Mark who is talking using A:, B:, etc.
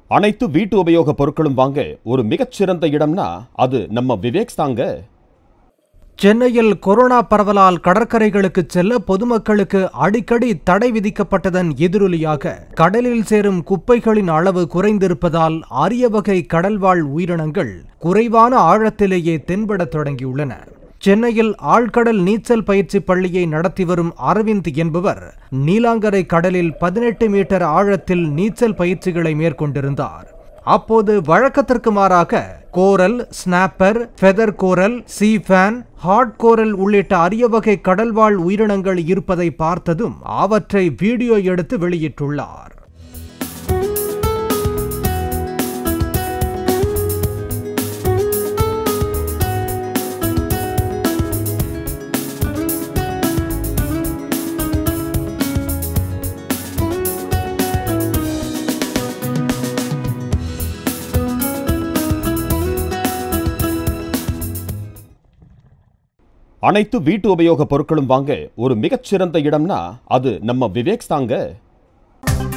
A: அனைத்து வீட்டு உபயோக பொருட்களும் வாங்க ஒரு மிகச்சிறந்த இடம்னா அது நம்ம விவேக்ஸ் தாங்க
B: சென்னையில் கொரோனா பரவலால் கடற்கரைகளுக்கு செல்ல பொதுமக்களுக்கு அடிக்கடி தடை விதிக்கப்பட்டதன் எதிரொலியாக கடலில் சேரும் குப்பைகளின் அளவு குறைந்திருப்பதால் அரிய வகை கடல்வாழ் உயிரினங்கள் குறைவான ஆழத்திலேயே தென்படத் தொடங்கியுள்ளன சென்னையில் ஆழ்கடல் நீச்சல் பயிற்சி பள்ளியை நடத்தி வரும் அரவிந்த் என்பவர் நீலாங்கரை கடலில் பதினெட்டு மீட்டர் ஆழத்தில் நீச்சல் பயிற்சிகளை மேற்கொண்டிருந்தார் அப்போது வழக்கத்திற்கு மாறாக coral snapper feather coral sea fan hard coral உள்ளிட்ட அரிய வகை கடல்வாழ் உயிரினங்கள் இருப்பதை பார்த்ததும் அவற்றை வீடியோ எடுத்து வெளியிட்டுள்ளார்
A: அனைத்து வீட்டு உபயோக பொருட்களும் வாங்க ஒரு மிகச்சிறந்த இடம்னா அது நம்ம விவேக்ஸ் தாங்க